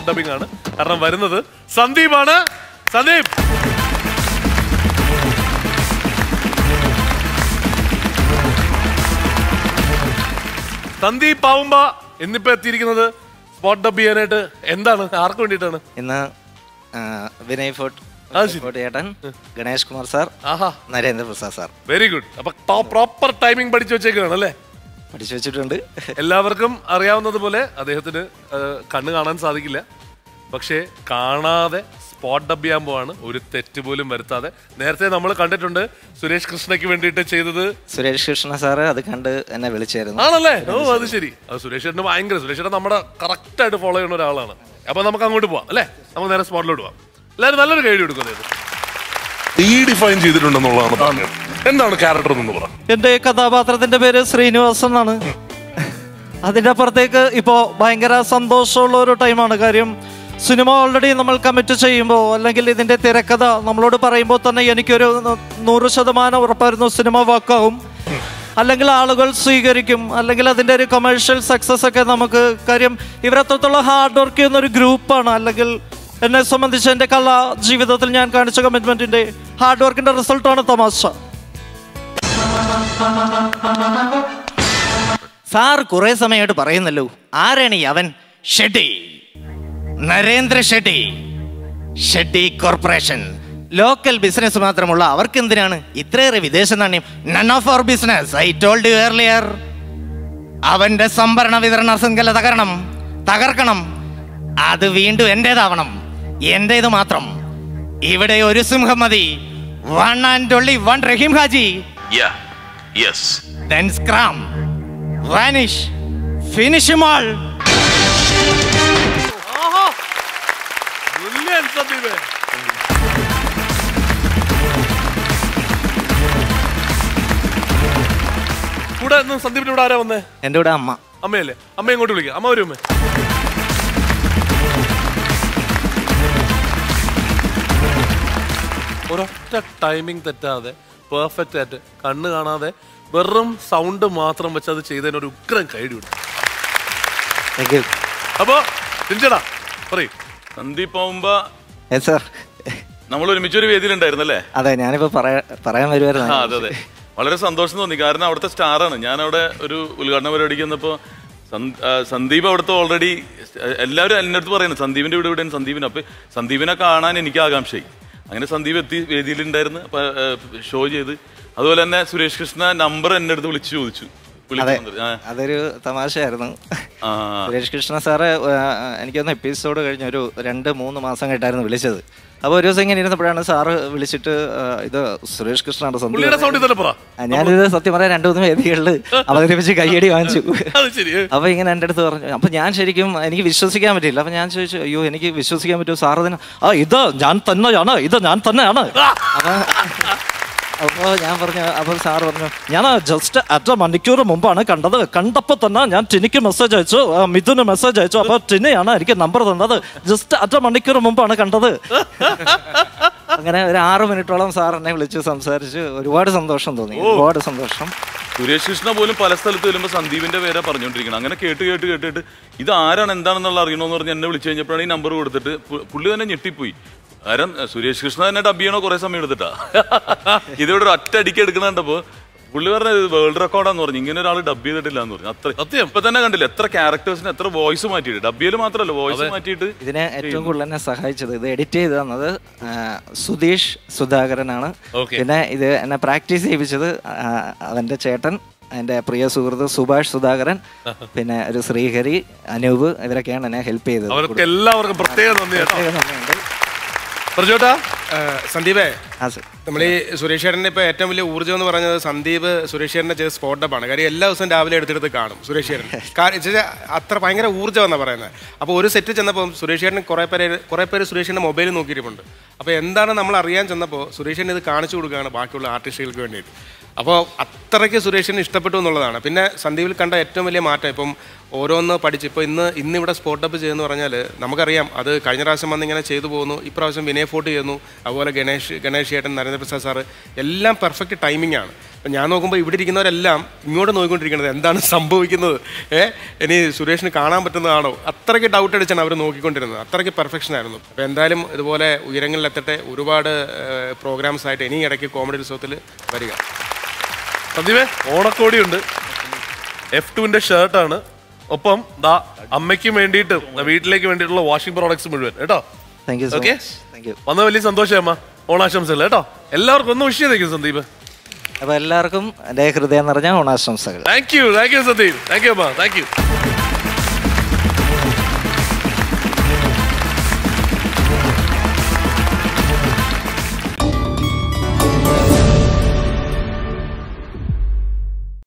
Dubbing ആണ് കാരണം വരുന്നത് സന്ദീപാണ് സന്ദീപ് സന്ദീപ് പാവുമ്പ എന്നിപ്പോ എത്തിയിരിക്കുന്നത് സ്പോട്ട് ഡബ് ചെയ്യാനായിട്ട് എന്താണ് ആർക്ക് വേണ്ടിയിട്ടാണ് ഇന്ന് ആ, വിനയ് ഫോർട്ട് അത് ശരി. ഫോർട്ട് ചേട്ടൻ ഗണേഷ് കുമാർ സാർ ആഹാ Narendra Prasad sir very good അപ്പൊ പ്രോപ്പർ ടൈമിംഗ് പഠിച്ചു വെച്ചേക്കാണ് അല്ലേ പഠിച്ചു വെച്ചിട്ടുണ്ട് എല്ലാവർക്കും അറിയാവുന്നത് പോലെ അദ്ദേഹത്തിന് ആ, കണ്ണ് കാണാൻ സാധിക്കില്ല പക്ഷേ കാണാതെ സ്പോട്ട് ഡബ് ചെയ്യാൻ പോവാണ് ഒരു തെറ്റ് പോലും വരുത്താതെ നേരത്തെ നമ്മൾ കണ്ടിട്ടുണ്ട് സുരേഷ് കൃഷ്ണയ്ക്ക് വേണ്ടിയിട്ട് ചെയ്തത് സുരേഷ് കൃഷ്ണ സാറ് അത് കണ്ട് എന്നെ വിളിച്ചായിരുന്നു ആണല്ലേ ഓ അത് ശരി അത് സുരേഷ് ചേട്ടന് ഭയങ്കര സുരേഷ് ചേട്ടൻ നമ്മുടെ കറക്റ്റ് ആയിട്ട് ഫോളോ ചെയ്യുന്ന ഒരാളാണ് അപ്പൊ നമുക്ക് അങ്ങോട്ട് പോവാം അല്ലേ നമുക്ക് നേരെ സ്പോട്ടിലോട്ട് പോവാം എല്ലാവരും നല്ലൊരു കഴിവ് എടുക്കും അദ്ദേഹം റീഡിഫൈൻ ചെയ്തിട്ടുണ്ടെന്നുള്ളതാണ് പറഞ്ഞത് എന്താണ് ക്യാരക്ടർ എന്ന് പറ എൻ്റെ കഥാപാത്രത്തിന്റെ പേര് ശ്രീനിവാസൻ എന്നാണ് അതിൻ്റെ അപ്പുറത്തേക്ക് ഇപ്പോൾ ഭയങ്കര സന്തോഷമുള്ള ഒരു ടൈമാണ് കാര്യം സിനിമ ഓൾറെഡി നമ്മൾ കമ്മിറ്റ് ചെയ്യുമ്പോൾ അല്ലെങ്കിൽ ഇതിൻ്റെ തിരക്കഥ നമ്മളോട് പറയുമ്പോൾ തന്നെ എനിക്കൊരു ന- നൂറ് ശതമാനം ഉറപ്പായിരുന്നു സിനിമ വർക്കാവും അല്ലെങ്കിൽ ആളുകൾ സ്വീകരിക്കും അല്ലെങ്കിൽ അതിൻ്റെ ഒരു കൊമേഴ്ഷ്യൽ സക്സസ് ഒക്കെ നമുക്ക് കാര്യം ഇവരത്രത്തോളം ഹാർഡ് വർക്ക് ചെയ്യുന്ന ഒരു ഗ്രൂപ്പാണ് അല്ലെങ്കിൽ എന്നെ സംബന്ധിച്ച് എൻ്റെ കലാ ജീവിതത്തിൽ ഞാൻ കാണിച്ച കമ്മിറ്റ്മെൻറ്റിൻ്റെ ഹാർഡ് വർക്കിൻ്റെ റിസൾട്ടാണ് തമാശ സാർ കുറെ സമയമായിട്ട് പറയുന്നല്ലോ ആരാണ് ഈ അവൻ Shetty Narendra Shetty Shetty corporation local business മാത്രമുള്ള അവർക്ക് എന്തിനാണ് ഇത്രയേറെ വിദേശ നാണ്യം നൺ ഓഫ് അവർ business I told you earlier അവന്റെ സംഭരണ വിതരണ ശൃംഖല തകരണം തകർക്കണം അത് വീണ്ടും എന്റേതാവണം എന്റേത് മാത്രം ഇവിടെ ഒരു സിംഹം മതി one and only one Rahim Haji yes then scram, vanish, finish him all. Brilliant, സന്ദീപേ. കൂടെ ഇന്ന് സന്ദീപിന്റെ ഇവിടെ ആരാ വന്നേ എൻ്റെ കൂടെ അമ്മ അമ്മയല്ലേ അമ്മ ഇങ്ങോട്ട് വിളിക്കാം അമ്മ വരും അമ്മ ഒരൊറ്റ ടൈമിംഗ് തെറ്റാതെ പെർഫെക്റ്റ് ആയിട്ട് കണ്ണ് കാണാതെ വെറും സൗണ്ട് മാത്രം വെച്ച് അത് ചെയ്തതിന് ഒരു ഉഗ്രം കൈഡി ഉണ്ട് താങ്ക് യു അപ്പോ തിരിച്ചടാ പറയും സന്ദീപ് ആവുമ്പ യെസ് സാർ നമ്മൾ ഒരുമിച്ചൊരു വേദിയിലുണ്ടായിരുന്നല്ലേ അതെ ഞാനിപ്പോൾ പറയാ പറയാൻ ആ വരുമായിരുന്നു അതെ അതെ വളരെ സന്തോഷം തോന്നി കാരണം അവിടുത്തെ സ്റ്റാറാണ് ഞാൻ അവിടെ ഒരു ഉദ്ഘാടന പരിപാടിക്ക് വന്നപ്പോൾ സന്ദീപ് അവിടുത്തെ ഓൾറെഡി എല്ലാവരും എൻ്റെ അടുത്ത് പറയുന്നു സന്ദീപിന്റെ വീട് ഇവിടെയാണ് സന്ദീപിന് അപ്പൊ സന്ദീപിനെ കാണാൻ എനിക്ക് ആകാംക്ഷയായി അങ്ങനെ സന്ദീപ് എത്തി വേദിയിലുണ്ടായിരുന്നു അപ്പൊ ഷോ ചെയ്ത് അതുപോലെ തന്നെ സുരേഷ് കൃഷ്ണ നമ്പർ എൻ്റെ അടുത്ത് വിളിച്ചു ചോദിച്ചു അതെ വിളിക്കുന്നുണ്ട്. ആ. അതൊരു തമാശയായിരുന്നു ആ സുരേഷ് കൃഷ്ണ സാറ് ആ, എനിക്കൊന്ന് എപ്പിസോഡ് കഴിഞ്ഞ ഒരു രണ്ട് മൂന്ന് മാസം കഴിഞ്ഞിട്ടായിരുന്നു വിളിച്ചത് അപ്പോൾ ഒരു ദിവസം ഇങ്ങനെ ഇരുന്നപ്പോഴാണ് സാറ് വിളിച്ചിട്ട് ആ, ഇത് സുരേഷ് കൃഷ്ണയുടെ പുള്ളിയുടെ സ്വന്തം സൗണ്ടിൽ തന്നെ പറ ആ, ഞാനിത് സത്യം പറയാൻ രണ്ടു മൂന്ന് വേദികളിൽ അവതരിപ്പിച്ച് കയ്യടി വാങ്ങിച്ചു അത് ശരി അപ്പൊ ഇങ്ങനെ എൻ്റെ അടുത്ത് പറഞ്ഞു അപ്പൊ ഞാൻ ശരിക്കും എനിക്ക് വിശ്വസിക്കാൻ പറ്റില്ല അപ്പൊ ഞാൻ ചോദിച്ചു അയ്യോ എനിക്ക് വിശ്വസിക്കാൻ പറ്റുമോ സാറ് തന്നെ ആ ഇത് ഞാൻ തന്നെയാണ് ഇത് ഞാൻ തന്നെയാണ് അപ്പൊ അപ്പൊ ഞാൻ പറഞ്ഞു അപ്പോൾ സാറ് പറഞ്ഞു ഞാൻ ജസ്റ്റ് അര മണിക്കൂർ മുമ്പാണ് കണ്ടത് കണ്ടപ്പോൾ തന്നെ ഞാൻ ടിനിക്ക് മെസ്സേജ് അയച്ചു ആ, മിഥുന് മെസ്സേജ് അയച്ചു അപ്പൊ ടിനിയാണ് എനിക്ക് നമ്പർ തന്നത് ജസ്റ്റ് അര മണിക്കൂർ മുമ്പാണ് കണ്ടത് അങ്ങനെ ഒരു ആറ് മിനിറ്റോളം സാർ എന്നെ വിളിച്ച് സംസാരിച്ച് ഒരുപാട് സന്തോഷം തോന്നി ഒരുപാട് സന്തോഷം സുരേഷ് കൃഷ്ണ പോലും പല സ്ഥലത്ത് വരുമ്പോൾ സന്ദീപിന്റെ പേരെ പറഞ്ഞുകൊണ്ടിരിക്കണം അങ്ങനെ കേട്ട് കേട്ട് കേട്ടിട്ട് ഇത് ആരാണ് എന്താണെന്നുള്ള അറിയണമെന്ന് പറഞ്ഞ് എന്നെ വിളിച്ചു കഴിഞ്ഞപ്പോഴാണ് ഈ നമ്പർ കൊടുത്തിട്ട് പു- പുള്ളി തന്നെ ഞെട്ടിപ്പോയി കാരണം സുരേഷ് കൃഷ്ണ തന്നെ ഡബ് ചെയ്യണോ കുറെ സമയം എടുത്തിട്ടാ ഇതിവിടെ ഒരു ഒറ്റ അടിക്ക് എടുക്കണ കണ്ടപ്പോ പുള്ളി പറഞ്ഞ വേൾഡ് റെക്കോർഡാന്ന് പറഞ്ഞു ഇങ്ങനെ ഒരാൾ ഡബ് ചെയ്തിട്ടില്ല എന്ന് പറഞ്ഞു അത്ര സത്യം. ഇപ്പൊ തന്നെ കണ്ടില്ല എത്ര ക്യാരക്ടേഴ്സിന് എത്ര വോയിസ് മാറ്റിയിട്ട് ഡബ് ചെയ്യൽ മാത്രമല്ല വോയിസ് മാറ്റിയിട്ട് ഇതിനെ ഏറ്റവും കൂടുതൽ എന്നെ സഹായിച്ചത് ഇത് എഡിറ്റ് ചെയ്ത് തന്നത് ആ, സുധീഷ് സുധാകരനാണ് Okay. പിന്നെ ഇത് എന്നെ പ്രാക്ടീസ് ചെയ്യിപ്പിച്ചത് ആ, അവന്റെ ചേട്ടൻ എൻ്റെ പ്രിയ സുഹൃത്ത് സുഭാഷ് സുധാകരൻ പിന്നെ ഒരു ശ്രീഹരി അനൂപ് ഇവരൊക്കെയാണ് എന്നെ ഹെൽപ്പ് ചെയ്തത് അവർക്ക് എല്ലാവർക്കും പ്രത്യേക നന്ദി കേട്ടോ പ്രത്യേക നന്ദിയുണ്ട്. പ്രജോട്ടാ സന്ദീപേ ആ സർ നമ്മൾ ഈ സുരേഷ് ചേട്ടൻ്റെ ഇപ്പോൾ ഏറ്റവും വലിയ ഊർജ്ജം എന്ന് പറഞ്ഞത് സന്ദീപ് സുരേഷ് ചേട്ടൻ്റെ ചെയ്ത സ്പോട്ട് ആണ് കാര്യം എല്ലാ ദിവസവും രാവിലെ എടുത്തെടുത്ത് കാണും സുരേഷ് ചേട്ടൻ കാര്യം വെച്ചാൽ അത്ര ഭയങ്കര ഊർജ്ജം എന്നാണ് പറയുന്നത് അപ്പോൾ ഒരു സെറ്റ് ചെന്നപ്പോൾ സുരേഷ് ചേട്ടൻ കുറേ പേര് കുറേ പേര് സുരേഷ് ചേട്ടൻ്റെ മൊബൈൽ നോക്കിയിട്ടുണ്ട് അപ്പോൾ എന്താണ് നമ്മൾ അറിയാൻ ചെന്നപ്പോൾ സുരേഷ് ചേട്ടൻ ഇത് കാണിച്ചു കൊടുക്കുകയാണ് ബാക്കിയുള്ള ആർട്ടിസ്റ്റുകൾക്ക് വേണ്ടിയിട്ട് അപ്പോൾ അത്രയ്ക്ക് സുരേഷിന് ഇഷ്ടപ്പെട്ടു എന്നുള്ളതാണ് പിന്നെ സന്ദീപിൽ കണ്ട ഏറ്റവും വലിയ മാറ്റം ഇപ്പം ഓരോന്ന് പഠിച്ച് ഇപ്പോൾ ഇന്ന് ഇന്ന് ഇവിടെ സ്പോട്ട് അപ്പ് ചെയ്യുമെന്ന് പറഞ്ഞാൽ നമുക്കറിയാം അത് കഴിഞ്ഞ പ്രാവശ്യം വന്ന് ഇങ്ങനെ ചെയ്തു പോകുന്നു ഇപ്രാവശ്യം വിനയ് ഫോർട്ട് ചെയ്യുന്നു അതുപോലെ ഗണേഷ് ഗണേഷ് ചേട്ടൻ നരേന്ദ്രപ്രസാദ് സാറ് എല്ലാം പെർഫെക്റ്റ് ടൈമിംഗ് ആണ് അപ്പം ഞാൻ നോക്കുമ്പോൾ ഇവിടെ ഇരിക്കുന്നവരെല്ലാം ഇങ്ങോട്ട് നോക്കിക്കൊണ്ടിരിക്കുന്നത് എന്താണ് സംഭവിക്കുന്നത് ഏ ഇനി സുരേഷിന് കാണാൻ പറ്റുന്നതാണോ അത്രയ്ക്ക് ഡൗട്ട് അടിച്ചാണ് അവർ നോക്കിക്കൊണ്ടിരുന്നത് അത്രയ്ക്ക് പെർഫെക്ഷൻ ആയിരുന്നു അപ്പോൾ എന്തായാലും ഇതുപോലെ ഉയരങ്ങളിലെത്തട്ടെ ഒരുപാട് പ്രോഗ്രാംസ് ആയിട്ട് ഇനി ഇടയ്ക്ക് കോമഡി ഉത്സവത്തിൽ വരിക സന്ദീപേ ഓണക്കോടിയുണ്ട് എഫ് ടുവിന്റെ ഷർട്ടാണ് ഒപ്പം ദാ അമ്മയ്ക്കും വേണ്ടിയിട്ട് വീട്ടിലേക്ക് വേണ്ടിയിട്ടുള്ള വാഷിംഗ് പ്രോഡക്ട്സ് മുഴുവൻ കേട്ടോ thank you so okay much thank you വന്ന വലിയ സന്തോഷം അമ്മ ഓണാശംസകൾ കേട്ടോ എല്ലാവർക്കും ഒന്ന് വിഷ് ചെയ്തേക്കും സന്ദീപ് അപ്പോൾ എല്ലാവർക്കും എൻ്റെ ഹൃദയം നിറഞ്ഞ ഓണാശംസകൾ thank you thank you Sandeep thank you അമ്മ താങ്ക് യു